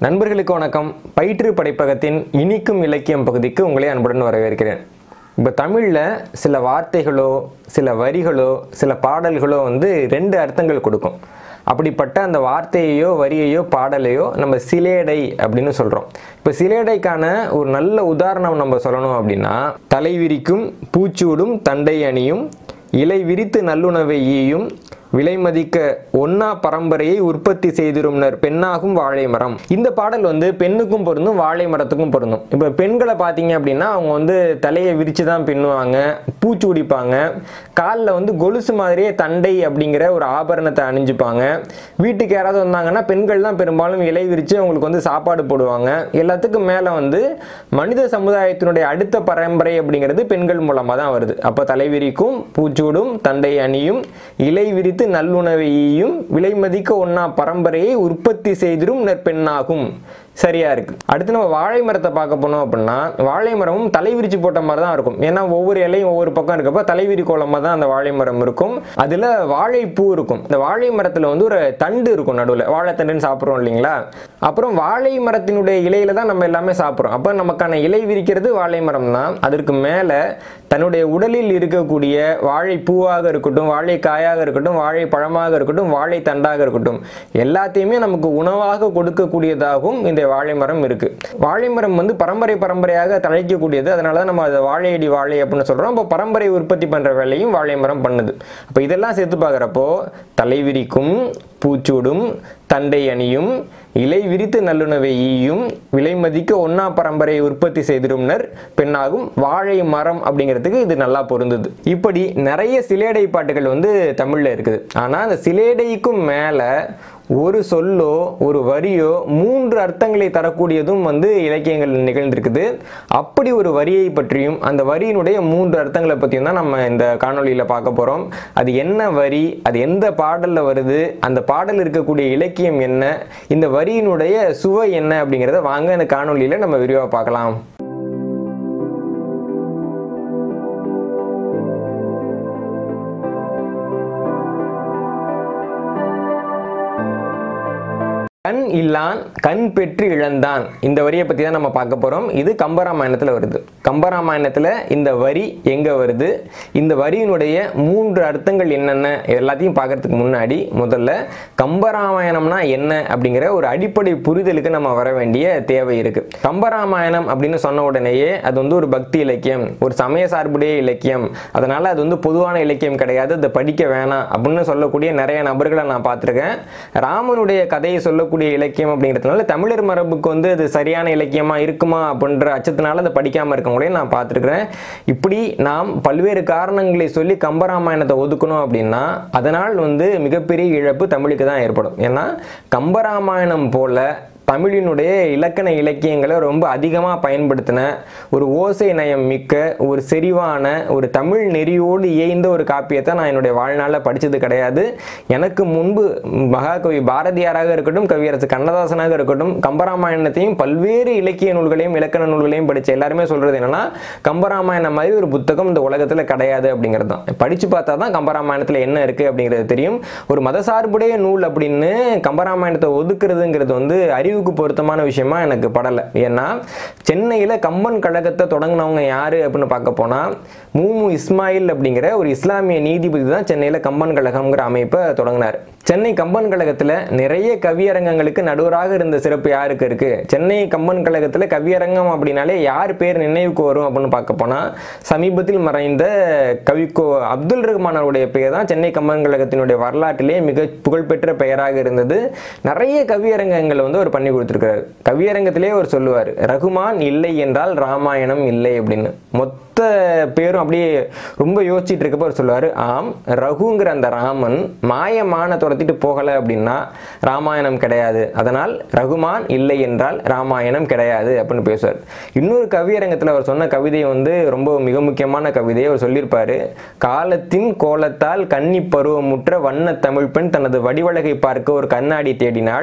நண்பர்களுக்கு வணக்கம் பயிற்று படைப்பகத்தின் இனிக்கும் இலக்கியம் பகுதிக்கு உங்களை அன்புடன் வரவேற்கிறேன் இப்போ தமிழில் சில வார்த்தைகளோ சில வரிகளோ சில பாடல்களோ வந்து ரெண்டு அர்த்தங்கள் கொடுக்கும் அப்படிப்பட்ட அந்த வார்த்தையையோ வரியையோ பாடலையோ நம்ம சிலேடை அப்படின்னு சொல்கிறோம் இப்போ சிலேடைக்கான ஒரு நல்ல உதாரணம் நம்ம சொல்லணும் அப்படின்னா தலைவிரிக்கும் பூச்சூடும் தண்டை அணியும் இலை விரித்து நல்லுணவை ஈயும் விலை மதிக்க ஒன்னா பரம்பரையை உற்பத்தி செய்திரும்னர் பெண்ணாகும் வாழை மரம் இந்த பாடல் வந்து பெண்ணுக்கும் பொருந்தும் வாழை மரத்துக்கும் பொருந்தும் இப்போ பெண்களை பார்த்தீங்க அப்படின்னா அவங்க வந்து தலையை விரித்து தான் பின்னுவாங்க பூச்சி உடிப்பாங்க காலில் வந்து கொலுசு மாதிரியே தண்டை அப்படிங்கிற ஒரு ஆபரணத்தை அணிஞ்சுப்பாங்க வீட்டுக்கு யாராவது வந்தாங்கன்னா பெண்கள் தான் பெரும்பாலும் இலை விரித்து அவங்களுக்கு வந்து சாப்பாடு போடுவாங்க எல்லாத்துக்கும் மேலே வந்து மனித சமுதாயத்தினுடைய அடுத்த பரம்பரை அப்படிங்கிறது பெண்கள் மூலமாக தான் வருது அப்போ தலைவிரிக்கும் பூச்சூடும் தண்டை அணியும் இலை விரித்து நல்லுணவையும் விலை மதிக்க ஒன்னா பரம்பரையை உற்பத்தி செய்திடும் நற்பெண்ணாகும் சரியா இருக்கு அடுத்து நம்ம வாழை மரத்தை பார்க்க போனோம் அப்படின்னா வாழை மரமும் தலைவிரிச்சு போட்ட மாதிரி தான் இருக்கும் ஏன்னா ஒவ்வொரு இலையும் ஒவ்வொரு பக்கம் இருக்கப்ப தலைவிரி கோலமாக தான் அந்த வாழை மரம் இருக்கும் அதில் வாழைப்பூ இருக்கும் இந்த வாழை மரத்தில் வந்து ஒரு தண்டு இருக்கும் நடுவில் வாழைத்தண்டுன்னு சாப்பிட்றோம் இல்லைங்களா அப்புறம் வாழை மரத்தினுடைய இலையில தான் நம்ம எல்லாமே சாப்பிட்றோம் அப்போ நமக்கான இலை விரிக்கிறது வாழை மரம் தான் அதற்கு மேலே தன்னுடைய உடலில் இருக்கக்கூடிய வாழை பூவாக இருக்கட்டும் வாழை காயாக இருக்கட்டும் வாழை பழமாக இருக்கட்டும் வாழை தண்டாக இருக்கட்டும் எல்லாத்தையுமே நமக்கு உணவாக கொடுக்கக்கூடியதாகவும் இந்த வாழை மரம் இருக்கு வாழை மரம் வந்து பரம்பரை பரம்பரையாக தழைக்கக்கூடியது அதனால தான் நம்ம அதை வாழையடி வாழை அப்படின்னு சொல்றோம் அப்போ பரம்பரை உற்பத்தி பண்ற வேலையும் வாழை மரம் பண்ணுது அப்போ இதெல்லாம் சேர்த்து பார்க்குறப்போ தலைவிரிக்கும் பூச்சூடும் தண்டை அணியும் இலை விரித்து நல்லுணவை ஈயும் விலை மதிக்க ஒன்னா பரம்பரை உற்பத்தி செய்திரும்னர் பெண்ணாகும் வாழை மரம் அப்படிங்கிறதுக்கு இது நல்லா பொருந்தது இப்படி நிறைய சிலேடை பாட்டுகள் வந்து தமிழ்ல இருக்குது ஆனா அந்த சிலேடைக்கும் மேல ஒரு சொல்லோ ஒரு வரியோ மூன்று அர்த்தங்களை தரக்கூடியதும் வந்து இலக்கியங்கள் நிகழ்ந்திருக்குது அப்படி ஒரு வரியை பற்றியும் அந்த வரியினுடைய மூன்று அர்த்தங்களை பற்றியும் தான் நம்ம இந்த காணொளியில் பார்க்க போகிறோம் அது என்ன வரி அது எந்த பாடலில் வருது அந்த பாடல் இருக்கக்கூடிய இலக்கியம் என்ன இந்த வரியினுடைய சுவை என்ன அப்படிங்கிறத வாங்க இந்த காணொளியில் நம்ம விரிவாக பார்க்கலாம் கண் இல்லான் கண் பெற்று இழந்தான் இந்த வரியை பற்றி தான் நம்ம பார்க்க போகிறோம் இது கம்பராமாயணத்தில் வருது கம்பராமாயணத்தில் இந்த வரி எங்கே வருது இந்த வரியினுடைய மூன்று அர்த்தங்கள் என்னென்ன எல்லாத்தையும் பார்க்கறதுக்கு முன்னாடி முதல்ல கம்பராமாயணம்னா என்ன அப்படிங்கிற ஒரு அடிப்படை புரிதலுக்கு நம்ம வர வேண்டிய தேவை இருக்குது கம்பராமாயணம் அப்படின்னு சொன்ன உடனேயே அது வந்து ஒரு பக்தி இலக்கியம் ஒரு சமய சார்புடைய இலக்கியம் அதனால் அது வந்து பொதுவான இலக்கியம் கிடையாது அதை படிக்க வேணாம் அப்படின்னு சொல்லக்கூடிய நிறைய நபர்களை நான் பார்த்துருக்கேன் ராமனுடைய கதையை சொல்லக்கூடிய இருக்கக்கூடிய இலக்கியம் அப்படிங்கிறதுனால தமிழர் மரபுக்கு வந்து அது சரியான இலக்கியமா இருக்குமா அப்படின்ற அச்சத்தினால அதை படிக்காம இருக்கவங்களையும் நான் பார்த்துருக்கிறேன் இப்படி நாம் பல்வேறு காரணங்களை சொல்லி கம்பராமாயணத்தை ஒதுக்கணும் அப்படின்னா அதனால் வந்து மிகப்பெரிய இழப்பு தமிழுக்கு தான் ஏற்படும் ஏன்னா கம்பராமாயணம் போல தமிழினுடைய இலக்கண இலக்கியங்களை ரொம்ப அதிகமாக பயன்படுத்தின ஒரு ஓசை நயம் மிக்க ஒரு செறிவான ஒரு தமிழ் நெறியோடு இயைந்த ஒரு காப்பியத்தை நான் என்னுடைய வாழ்நாளில் படித்தது கிடையாது எனக்கு முன்பு மகாகவி பாரதியாராக இருக்கட்டும் கவியரசு கண்ணதாசனாக இருக்கட்டும் கம்பராமாயணத்தையும் பல்வேறு இலக்கிய நூல்களையும் இலக்கண நூல்களையும் படித்த எல்லாருமே சொல்கிறது என்னன்னா கம்பராமாயணம் மாதிரி ஒரு புத்தகம் இந்த உலகத்தில் கிடையாது அப்படிங்கிறது தான் படித்து பார்த்தா தான் கம்பராமாயணத்தில் என்ன இருக்குது அப்படிங்கிறது தெரியும் ஒரு மதசார்புடைய நூல் அப்படின்னு கம்பராமாயணத்தை ஒதுக்குறதுங்கிறது வந்து அறிவுக்கு பொருத்தமான விஷயமா எனக்கு படலை ஏன்னா சென்னையில் கம்பன் கழகத்தை தொடங்கினவங்க யார் அப்படின்னு பார்க்க போனால் மூமு இஸ்மாயில் அப்படிங்கிற ஒரு இஸ்லாமிய நீதிபதி தான் சென்னையில் கம்பன் கழகம்ங்கிற அமைப்பை தொடங்கினார் சென்னை கம்பன் கழகத்தில் நிறைய கவியரங்கங்களுக்கு நடுவராக இருந்த சிறப்பு யாருக்கு இருக்கு சென்னை கம்பன் கழகத்தில் கவியரங்கம் அப்படின்னாலே யார் பேர் நினைவுக்கு வரும் அப்படின்னு பார்க்க போனால் சமீபத்தில் மறைந்த கவிக்கோ அப்துல் ரஹ்மான் அவருடைய பெயர் தான் சென்னை கம்பன் கழகத்தினுடைய வரலாற்றிலே மிக புகழ்பெற்ற பெயராக இருந்தது நிறைய கவியரங்கங்கள் வந்து அவர் பண்ணி கொடுத்துருக்காரு கவியரங்கத்திலே அவர் சொல்லுவார் ரகுமான் இல்லை என்றால் ராமாயணம் இல்லை அப்படின்னு மொத்த பேரும் அப்படியே ரொம்ப யோசிச்சுட்டு இருக்கப்ப அவர் சொல்லுவார் ஆம் ரகுங்கிற அந்த ராமன் மாயமான துரத்திட்டு போகலை அப்படின்னா ராமாயணம் கிடையாது அதனால் ரகுமான் இல்லை என்றால் ராமாயணம் கிடையாது அப்படின்னு பேசுவார் இன்னொரு கவியரங்கத்தில் அவர் சொன்ன கவிதை வந்து ரொம்ப மிக முக்கியமான கவிதை அவர் சொல்லியிருப்பாரு காலத்தின் கோலத்தால் கன்னி பருவமுற்ற வண்ண தமிழ் பெண் தனது வடிவழகை பார்க்க ஒரு கண்ணாடி தேடினாள்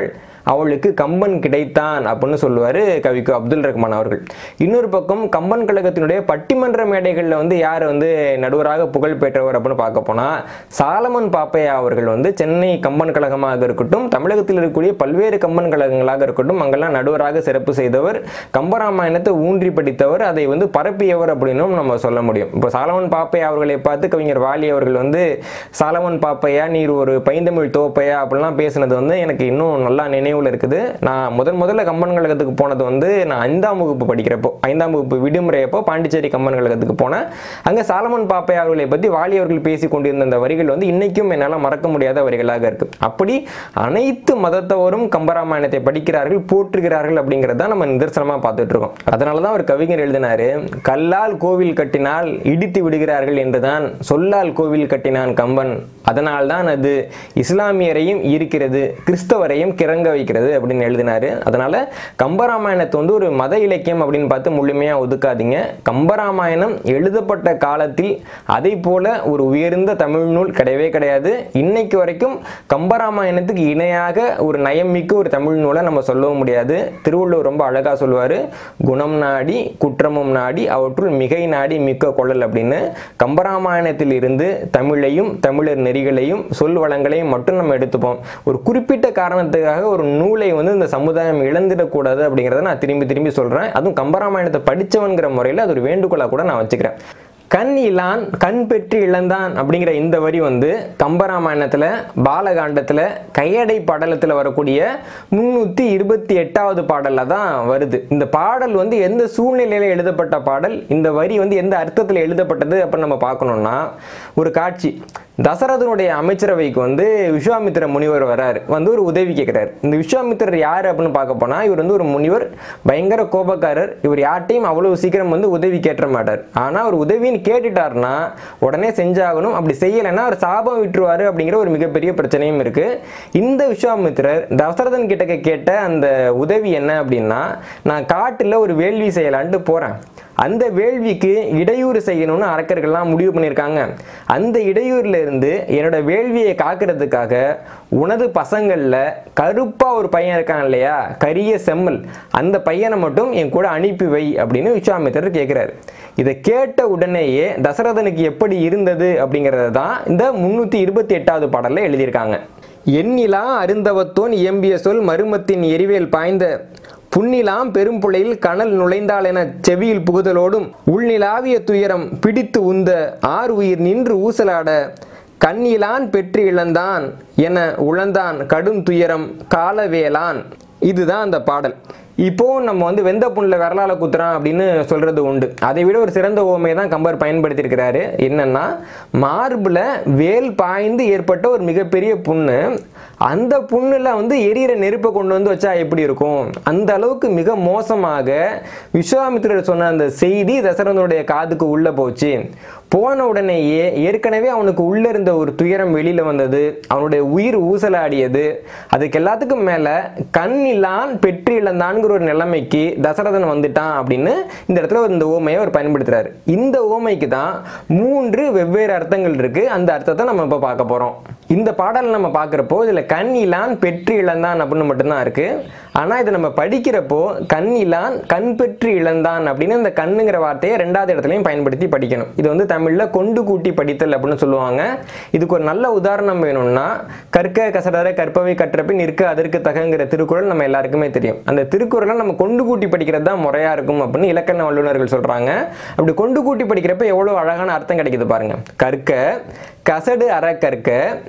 அவளுக்கு கம்பன் கிடைத்தான் அப்படின்னு சொல்லுவார் கவிக்கு அப்துல் ரஹ்மான் அவர்கள் இன்னொரு பக்கம் கம்பன் கழகத்தினுடைய பட்டிமன்ற மேடைகளில் வந்து யார் வந்து நடுவராக புகழ் பெற்றவர் அப்படின்னு பார்க்க போனால் சாலமன் பாப்பையா அவர்கள் வந்து சென்னை கம்பன் கழகமாக இருக்கட்டும் தமிழகத்தில் இருக்கக்கூடிய பல்வேறு கம்பன் கழகங்களாக இருக்கட்டும் அங்கெல்லாம் நடுவராக சிறப்பு செய்தவர் கம்பராமாயணத்தை ஊன்றி படித்தவர் அதை வந்து பரப்பியவர் அப்படின்னும் நம்ம சொல்ல முடியும் இப்போ சாலமன் பாப்பையா அவர்களை பார்த்து கவிஞர் வாலி அவர்கள் வந்து சாலமன் பாப்பையா நீர் ஒரு பைந்தமிழ் தோப்பையா அப்படிலாம் பேசினது வந்து எனக்கு இன்னும் நல்லா நினைவில் இருக்குது நான் முதன் முதல்ல கம்பன் கழகத்துக்கு போனது வந்து நான் ஐந்தாம் வகுப்பு படிக்கிறப்போ ஐந்தாம் வகுப்பு விடுமுறையப்போ பாண்டிச்சேரி கம்பன் கழகத்துக்கு போனேன் அங்கே சாலமன் பாப்பையா அவர்களை பற்றி வாலி அவர்கள் பேசி கொண்டிருந்த அந்த வரிகள் வந்து இன்னைக்கும் என்னால் மறக்க முடியாத வரிகளாக இருக்கு அப்படி அனைத்து மதத்தவரும் கம்பராமாயணத்தை படிக்கிறார்கள் போற்றுகிறார்கள் அப்படிங்கிறத நம்ம நிதர்சனமாக பார்த்துட்டு இருக்கோம் அதனால தான் ஒரு கவிஞர் எழுதினாரு கல்லால் கோவில் கட்டினால் இடித்து விடுகிறார்கள் என்றுதான் சொல்லால் கோவில் கட்டினான் கம்பன் அதனால் தான் அது இஸ்லாமியரையும் ஈர்க்கிறது கிறிஸ்தவரையும் கிறங்க வைக்கிறது அப்படின்னு எழுதினாரு அதனால கம்பராமாயணத்தை வந்து ஒரு மத இலக்கியம் அப்படின்னு பார்த்து முழுமையாக ஒதுக்காதீங்க கம்பராமாயணம் எழுதப்பட்ட காலத்தில் அதை போல ஒரு உயர்ந்த தமிழ் நூல் கிடையவே கிடையாது இன்னைக்கு வரைக்கும் கம்பராமாயணத்துக்கு இணையாக ஒரு நயமிக்க ஒரு தமிழ் நூலை நம்ம சொல்லவும் முடியாது திருவள்ளுவர் ரொம்ப அழகாக சொல்லுவார் குணம் நாடி குற்றமும் நாடி அவற்றுள் மிகை நாடி மிக்க கொள்ளல் அப்படின்னு கம்பராமாயணத்தில் இருந்து தமிழையும் தமிழர் நெறிகளையும் சொல் வளங்களையும் மட்டும் நம்ம எடுத்துப்போம் ஒரு குறிப்பிட்ட காரணத்துக்காக ஒரு நூலை வந்து இந்த சமுதாயம் இழந்துடக்கூடாது அப்படிங்கிறத நான் திரும்பி திரும்பி சொல்கிறேன் அதுவும் கம்பராமாயணத்தை படித்தவன்கிற முறையில் அது ஒரு வேண்டுகோளாக கூட நான் வச்சுக்கிறேன் கண் இலான் கண் பெற்று இழந்தான் அப்படிங்கிற இந்த வரி வந்து கம்பராமாயணத்தில் பாலகாண்டத்தில் கையடை பாடலத்தில் வரக்கூடிய முன்னூற்றி இருபத்தி எட்டாவது பாடலில் தான் வருது இந்த பாடல் வந்து எந்த சூழ்நிலையில் எழுதப்பட்ட பாடல் இந்த வரி வந்து எந்த அர்த்தத்தில் எழுதப்பட்டது அப்படின்னு நம்ம பார்க்கணுன்னா ஒரு காட்சி தசரதனுடைய அமைச்சரவைக்கு வந்து விஸ்வாமித்திர முனிவர் வராரு வந்து ஒரு உதவி கேட்குறாரு இந்த விஸ்வாமித்திரர் யார் அப்படின்னு பார்க்க போனால் இவர் வந்து ஒரு முனிவர் பயங்கர கோபக்காரர் இவர் யார்ட்டையும் அவ்வளவு சீக்கிரம் வந்து உதவி கேட்ட மாட்டார் ஆனால் அவர் உதவின்னு கேட்டுட்டாருன்னா உடனே செஞ்சாகணும் அப்படி செய்யலைன்னா அவர் சாபம் விட்டுருவாரு அப்படிங்கிற ஒரு மிகப்பெரிய பிரச்சனையும் இருக்கு இந்த விஸ்வாமித்திரர் தசரதன் கிட்ட கேட்ட அந்த உதவி என்ன அப்படின்னா நான் காட்டில் ஒரு வேள்வி செய்யலான்ட்டு போகிறேன் அந்த வேள்விக்கு இடையூறு செய்யணும்னு அரக்கர்கள்லாம் முடிவு பண்ணியிருக்காங்க அந்த இடையூறுல இருந்து என்னோட வேள்வியை காக்கிறதுக்காக உனது பசங்களில் கருப்பாக ஒரு பையன் இருக்கான் இல்லையா கரிய செம்மல் அந்த பையனை மட்டும் என் கூட அனுப்பி வை அப்படின்னு விஸ்வாமித்திரர் கேட்குறாரு இதை கேட்ட உடனேயே தசரதனுக்கு எப்படி இருந்தது அப்படிங்கிறத தான் இந்த முன்னூற்றி இருபத்தி எட்டாவது பாடலில் எழுதியிருக்காங்க எண்ணிலா அருந்தவத்தோன் இயம்பிய சொல் மருமத்தின் எரிவேல் பாய்ந்த புன்னிலாம் பெரும்புழையில் கனல் நுழைந்தாள் என செவியில் புகுதலோடும் உள்நிலாவிய துயரம் பிடித்து உந்த ஆர் உயிர் நின்று ஊசலாட கண்ணிலான் பெற்று இழந்தான் என உழந்தான் கடும் துயரம் காலவேலான் இதுதான் அந்த பாடல் இப்போ நம்ம வந்து வெந்த புண்ணில் விரலால குத்துறான் அப்படின்னு சொல்றது உண்டு அதை விட ஒரு சிறந்த ஓமையை தான் கம்பர் பயன்படுத்தியிருக்கிறாரு என்னன்னா மார்பில் வேல் பாய்ந்து ஏற்பட்ட ஒரு மிகப்பெரிய புண்ணு அந்த புண்ணுல வந்து எரியிற நெருப்பை கொண்டு வந்து வச்சா எப்படி இருக்கும் அந்த அளவுக்கு மிக மோசமாக விஸ்வாமித்திரர் சொன்ன அந்த செய்தி தசரதனுடைய காதுக்கு உள்ள போச்சு போன உடனேயே ஏற்கனவே அவனுக்கு உள்ள இருந்த ஒரு துயரம் வெளியில வந்தது அவனுடைய உயிர் ஊசலாடியது அதுக்கு எல்லாத்துக்கும் மேல கண் இல்லான் பெற்று இழந்தான்ங்கிற ஒரு நிலைமைக்கு தசரதன் வந்துட்டான் அப்படின்னு இந்த இடத்துல இந்த ஓமையை அவர் பயன்படுத்துறாரு இந்த ஓமைக்கு தான் மூன்று வெவ்வேறு அர்த்தங்கள் இருக்கு அந்த அர்த்தத்தை நம்ம இப்போ பார்க்க போறோம் இந்த பாடல் நம்ம பார்க்குறப்போ இதில் கண் இலான் பெற்று இழந்தான் அப்படின்னு மட்டும்தான் இருக்கு ஆனால் இதை நம்ம படிக்கிறப்போ கண் இலான் கண் பெற்று இழந்தான் அப்படின்னு இந்த கண்ணுங்கிற வார்த்தையை ரெண்டாவது இடத்துலையும் பயன்படுத்தி படிக்கணும் இது வந்து தமிழில் கொண்டு கூட்டி படித்தல் அப்படின்னு சொல்லுவாங்க இதுக்கு ஒரு நல்ல உதாரணம் வேணும்னா கற்க கசடர கற்பவை கற்றப்பின் நிற்க அதற்கு தகங்கிற திருக்குறள் நம்ம எல்லாருக்குமே தெரியும் அந்த திருக்குறளை நம்ம கொண்டு கூட்டி படிக்கிறது தான் முறையாக இருக்கும் அப்படின்னு இலக்கண வல்லுநர்கள் சொல்கிறாங்க அப்படி கொண்டு கூட்டி படிக்கிறப்ப எவ்வளோ அழகான அர்த்தம் கிடைக்குது பாருங்க கற்க கசடு அற கற்க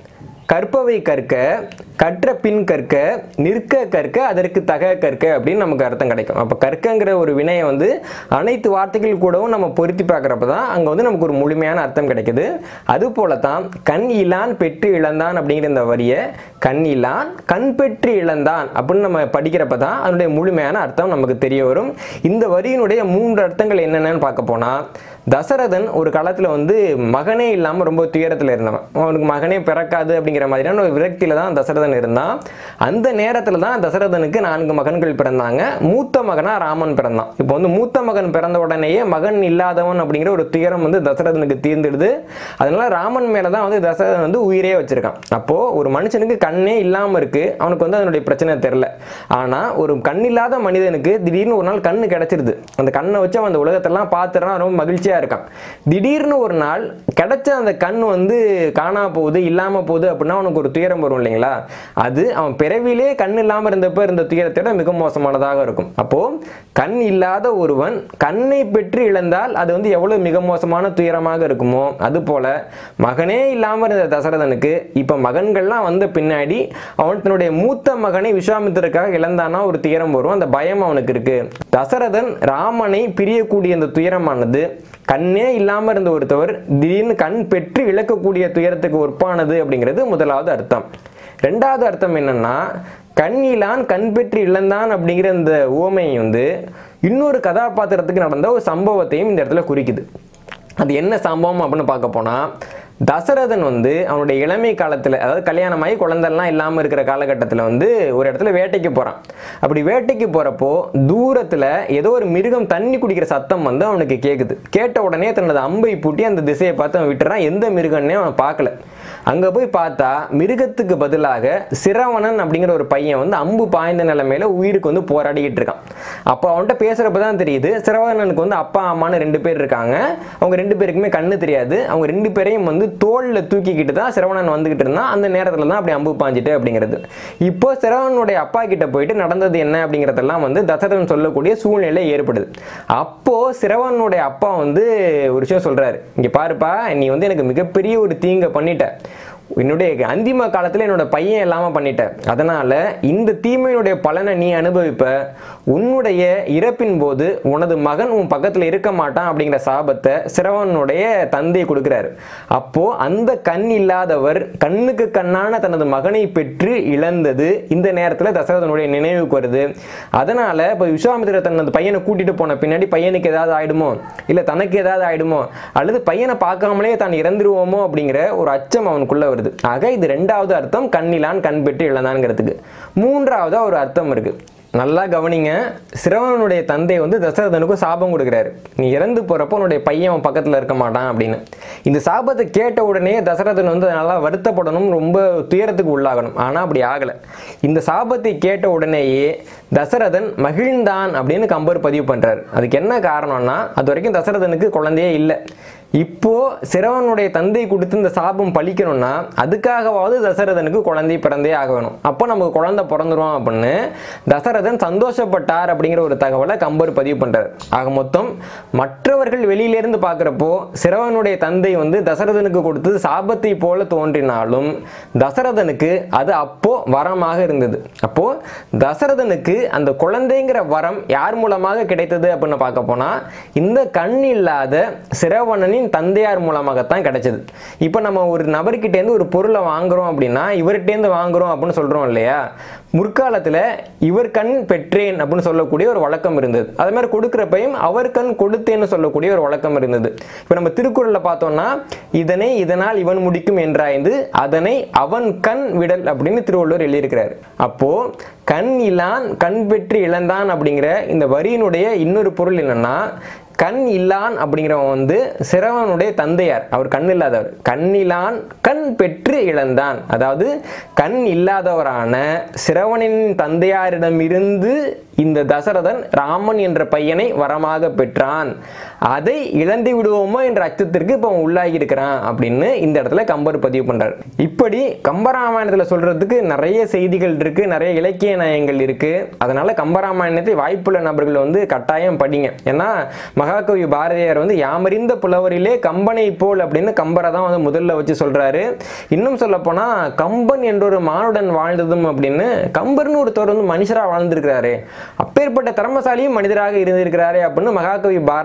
கற்பவை கற்க கற்ற பின் கற்க நிற்க கற்க அதற்கு தக கற்க அப்படின்னு நமக்கு அர்த்தம் கிடைக்கும் அப்போ கற்கங்கிற ஒரு வினையை வந்து அனைத்து வார்த்தைகள் கூடவும் நம்ம பொருத்தி பார்க்குறப்ப தான் அங்கே வந்து நமக்கு ஒரு முழுமையான அர்த்தம் கிடைக்குது அது போல தான் கண் இலான் பெற்று இழந்தான் அப்படிங்கிற இந்த வரியை கண் இலான் கண் பெற்று இழந்தான் அப்படின்னு நம்ம படிக்கிறப்ப தான் அதனுடைய முழுமையான அர்த்தம் நமக்கு தெரிய வரும் இந்த வரியினுடைய மூன்று அர்த்தங்கள் என்னென்னு பார்க்க போனால் தசரதன் ஒரு காலத்தில் வந்து மகனே இல்லாமல் ரொம்ப துயரத்தில் இருந்தவன் அவனுக்கு மகனே பிறக்காது அப்படிங்கிற அப்படிங்கிற மாதிரியான ஒரு விரக்தியில தான் தசரதன் இருந்தான் அந்த நேரத்துல தான் தசரதனுக்கு நான்கு மகன்கள் பிறந்தாங்க மூத்த மகனா ராமன் பிறந்தான் இப்போ வந்து மூத்த மகன் பிறந்த உடனேயே மகன் இல்லாதவன் அப்படிங்கிற ஒரு துயரம் வந்து தசரதனுக்கு தீர்ந்துடுது அதனால ராமன் மேல தான் வந்து தசரதன் வந்து உயிரே வச்சிருக்கான் அப்போ ஒரு மனுஷனுக்கு கண்ணே இல்லாம இருக்கு அவனுக்கு வந்து அதனுடைய பிரச்சனை தெரியல ஆனா ஒரு கண் இல்லாத மனிதனுக்கு திடீர்னு ஒரு நாள் கண்ணு கிடைச்சிருது அந்த கண்ணை வச்சு அவன் அந்த உலகத்தெல்லாம் பார்த்துறான் ரொம்ப மகிழ்ச்சியா இருக்கான் திடீர்னு ஒரு நாள் கிடைச்ச அந்த கண் வந்து காணா போகுது இல்லாம போகுது அப்படின்னா அவனுக்கு ஒரு துயரம் வரும் இல்லைங்களா அது அவன் பிறவிலே கண் இல்லாம இருந்தப்ப இருந்த துயரத்தை விட மிக மோசமானதாக இருக்கும் அப்போ கண் இல்லாத ஒருவன் கண்ணை பெற்று இழந்தால் அது வந்து எவ்வளவு மிக மோசமான துயரமாக இருக்குமோ அது போல மகனே இல்லாம இருந்த தசரதனுக்கு இப்ப மகன்கள்லாம் வந்த பின்னாடி அவன் தன்னுடைய மூத்த மகனை விஸ்வாமித்திரக்காக இழந்தானா ஒரு துயரம் வரும் அந்த பயம் அவனுக்கு இருக்கு தசரதன் ராமனை பிரியக்கூடிய அந்த துயரமானது கண்ணே இல்லாம இருந்த ஒருத்தவர் திடீர்னு கண் பெற்று இழக்கக்கூடிய துயரத்துக்கு ஒப்பானது அப்படிங்கிறது முதலாவது அர்த்தம் ரெண்டாவது அர்த்தம் என்னன்னா கண்ணிலான் கண் பெற்று இழந்தான் அப்படிங்கிற இந்த உவமை வந்து இன்னொரு கதாபாத்திரத்துக்கு நடந்த ஒரு சம்பவத்தையும் இந்த இடத்துல குறிக்குது அது என்ன சம்பவம் அப்படின்னு பார்க்க போனா தசரதன் வந்து அவனுடைய இளமை காலத்தில் அதாவது கல்யாணமாகி குழந்தெல்லாம் இல்லாமல் இருக்கிற காலகட்டத்தில் வந்து ஒரு இடத்துல வேட்டைக்கு போகிறான் அப்படி வேட்டைக்கு போகிறப்போ தூரத்தில் ஏதோ ஒரு மிருகம் தண்ணி குடிக்கிற சத்தம் வந்து அவனுக்கு கேட்குது கேட்ட உடனே தன்னோட அம்பை பூட்டி அந்த திசையை பார்த்து அவன் விட்டுறான் எந்த மிருகன்னே அவன் பார்க்கல அங்கே போய் பார்த்தா மிருகத்துக்கு பதிலாக சிரவணன் அப்படிங்கிற ஒரு பையன் வந்து அம்பு பாய்ந்த நிலைமையில உயிருக்கு வந்து போராடிக்கிட்டு இருக்கான் அப்போ அவன்கிட்ட பேசுறப்ப தான் தெரியுது சிரவணனுக்கு வந்து அப்பா அம்மான்னு ரெண்டு பேர் இருக்காங்க அவங்க ரெண்டு பேருக்குமே கண்ணு தெரியாது அவங்க ரெண்டு பேரையும் வந்து தோல்ல தூக்கிக்கிட்டு தான் சிரவணன் வந்துகிட்டு இருந்தான் அந்த நேரத்தில் தான் அப்படி அம்பு பாஞ்சிட்டு அப்படிங்கிறது இப்போ சிரவணனுடைய அப்பா கிட்ட போயிட்டு நடந்தது என்ன அப்படிங்கிறதெல்லாம் வந்து தசரதன் சொல்லக்கூடிய சூழ்நிலை ஏற்படுது அப்போ சிரவணனுடைய அப்பா வந்து ஒரு விஷயம் சொல்றாரு இங்க பாருப்பா நீ வந்து எனக்கு மிகப்பெரிய ஒரு தீங்கை பண்ணிட்ட என்னுடைய அந்திம காலத்தில் என்னோட பையன் இல்லாமல் பண்ணிட்ட அதனால இந்த தீமையினுடைய பலனை நீ அனுபவிப்ப உன்னுடைய இறப்பின் போது உனது மகன் உன் பக்கத்தில் இருக்க மாட்டான் அப்படிங்கிற சாபத்தை சிரவனுடைய தந்தை கொடுக்கிறாரு அப்போ அந்த கண் இல்லாதவர் கண்ணுக்கு கண்ணான தனது மகனை பெற்று இழந்தது இந்த நேரத்தில் தசரதனுடைய நினைவுக்கு வருது அதனால இப்போ விஸ்வாமித்திர தனது பையனை கூட்டிட்டு போன பின்னாடி பையனுக்கு ஏதாவது ஆயிடுமோ இல்லை தனக்கு ஏதாவது ஆயிடுமோ அல்லது பையனை பார்க்காமலே தான் இறந்துருவோமோ அப்படிங்கிற ஒரு அச்சம் அவனுக்குள்ள வருது ஆக இது ரெண்டாவது அர்த்தம் கண்ணிலான் கண் பெற்று இழந்தான்ங்கிறதுக்கு மூன்றாவது ஒரு அர்த்தம் இருக்கு நல்லா கவனிங்க சிரவணனுடைய தந்தை வந்து தசரதனுக்கு சாபம் கொடுக்குறாரு நீ இறந்து போறப்போ உன்னுடைய பையன் அவன் பக்கத்துல இருக்க மாட்டான் அப்படின்னு இந்த சாபத்தை கேட்ட உடனே தசரதன் வந்து நல்லா வருத்தப்படணும் ரொம்ப துயரத்துக்கு உள்ளாகணும் ஆனா அப்படி ஆகல இந்த சாபத்தை கேட்ட உடனேயே தசரதன் மகிழ்ந்தான் அப்படின்னு கம்பர் பதிவு பண்றாரு அதுக்கு என்ன காரணம்னா அது வரைக்கும் தசரதனுக்கு குழந்தையே இல்லை இப்போ சிரவனுடைய தந்தை கொடுத்து இந்த சாபம் பழிக்கணும்னா அதுக்காகவாவது தசரதனுக்கு குழந்தை பிறந்தே ஆக வேணும் அப்போ நமக்கு குழந்தை பிறந்துரும் அப்படின்னு தசரதன் சந்தோஷப்பட்டார் அப்படிங்கிற ஒரு தகவலை கம்பர் பதிவு பண்றார் ஆக மொத்தம் மற்றவர்கள் வெளியிலிருந்து பார்க்குறப்போ சிரவனுடைய தந்தை வந்து தசரதனுக்கு கொடுத்தது சாபத்தை போல தோன்றினாலும் தசரதனுக்கு அது அப்போ வரமாக இருந்தது அப்போ தசரதனுக்கு அந்த குழந்தைங்கிற வரம் யார் மூலமாக கிடைத்தது அப்படின்னு பார்க்க போனா இந்த கண் இல்லாத சிரவணனின் தந்தையார் மூலமாகத்தான் கிடைச்சது இப்போ நம்ம ஒரு நபர்கிட்டேருந்து ஒரு பொருளை வாங்குறோம் அப்படின்னா இவர்கிட்டேருந்து வாங்குறோம் அப்படின்னு சொல்றோம் இல்லையா முற்காலத்தில் இவர் கண் பெற்றேன் அப்படின்னு சொல்லக்கூடிய ஒரு வழக்கம் இருந்தது அதே மாதிரி கொடுக்குறப்பையும் அவர் கண் கொடுத்தேன்னு சொல்லக்கூடிய ஒரு வழக்கம் இருந்தது இப்போ நம்ம திருக்குறளில் பார்த்தோம்னா இதனை இதனால் இவன் முடிக்கும் என்றாய்ந்து அதனை அவன் கண் விடல் அப்படின்னு திருவள்ளுவர் எழுதியிருக்கிறார் அப்போ கண் இலான் கண் பெற்று இழந்தான் அப்படிங்கிற இந்த வரியினுடைய இன்னொரு பொருள் என்னன்னா கண் இல்லான் அப்படிங்கிறவன் வந்து சிரவனுடைய தந்தையார் அவர் கண் இல்லாதவர் கண்ணிலான் கண் பெற்று இழந்தான் அதாவது கண் இல்லாதவரான சிரவனின் தந்தையாரிடமிருந்து இந்த தசரதன் ராமன் என்ற பையனை வரமாக பெற்றான் அதை இழந்து விடுவோமோ என்ற அச்சத்திற்கு இப்போ அவன் உள்ளாகி இருக்கிறான் அப்படின்னு இந்த இடத்துல கம்பர் பதிவு பண்றார் இப்படி கம்பராமாயணத்தில் சொல்றதுக்கு நிறைய செய்திகள் இருக்கு நிறைய இலக்கிய நயங்கள் இருக்கு அதனால கம்பராமாயணத்தை வாய்ப்புள்ள நபர்கள் வந்து கட்டாயம் படிங்க ஏன்னா மகாகவி பாரதியார் வந்து யாமறிந்த புலவரிலே கம்பனை போல் அப்படின்னு கம்பரை தான் வந்து முதல்ல வச்சு சொல்றாரு இன்னும் சொல்ல போனா கம்பன் என்ற ஒரு மானுடன் வாழ்ந்ததும் அப்படின்னு கம்பர்னு ஒருத்தர் வந்து மனுஷரா வாழ்ந்திருக்கிறாரு அப்பேற்பட்ட திறமசாலியும் மனிதராக இருந்திருக்கிறாரே அப்படின்னு மகாகவி பாரதியார்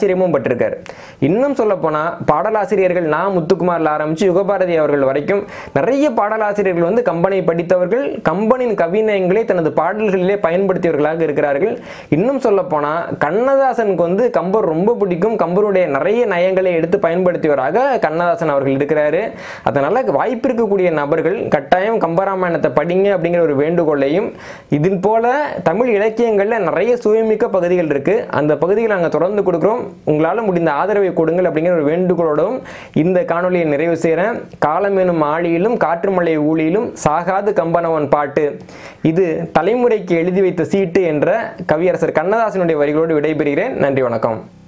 ஆச்சரியமும் பட்டிருக்காரு இன்னும் சொல்ல போனா பாடலாசிரியர்கள் நா முத்துக்குமார்ல ஆரம்பிச்சு யுகபாரதி அவர்கள் வரைக்கும் நிறைய பாடலாசிரியர்கள் வந்து கம்பனை படித்தவர்கள் கம்பனின் கவிநயங்களை தனது பாடல்களிலே பயன்படுத்தியவர்களாக இருக்கிறார்கள் இன்னும் சொல்ல போனா கண்ணதாசனுக்கு வந்து கம்பர் ரொம்ப பிடிக்கும் கம்பருடைய நிறைய நயங்களை எடுத்து பயன்படுத்தியவராக கண்ணதாசன் அவர்கள் இருக்கிறாரு அதனால வாய்ப்பு இருக்கக்கூடிய நபர்கள் கட்டாயம் கம்பராமாயணத்தை படிங்க அப்படிங்கிற ஒரு வேண்டுகோளையும் இதன் போல தமிழ் இலக்கியங்கள்ல நிறைய சுயமிக்க பகுதிகள் இருக்கு அந்த பகுதிகளை நாங்கள் தொடர்ந்து கொடுக்குறோம் உங்களால் முடிந்த ஆதரவை கொடுங்கள் அப்படிங்கிற ஒரு வேண்டுகோளோடும் இந்த காணொலியை நிறைவு செய்கிறேன் காலம் எனும் ஆழியிலும் காற்றுமலை ஊழியிலும் சாகாது கம்பனவன் பாட்டு இது தலைமுறைக்கு எழுதி வைத்த சீட்டு என்ற கவியரசர் கண்ணதாசனுடைய வரிகளோடு விடைபெறுகிறேன் நன்றி வணக்கம்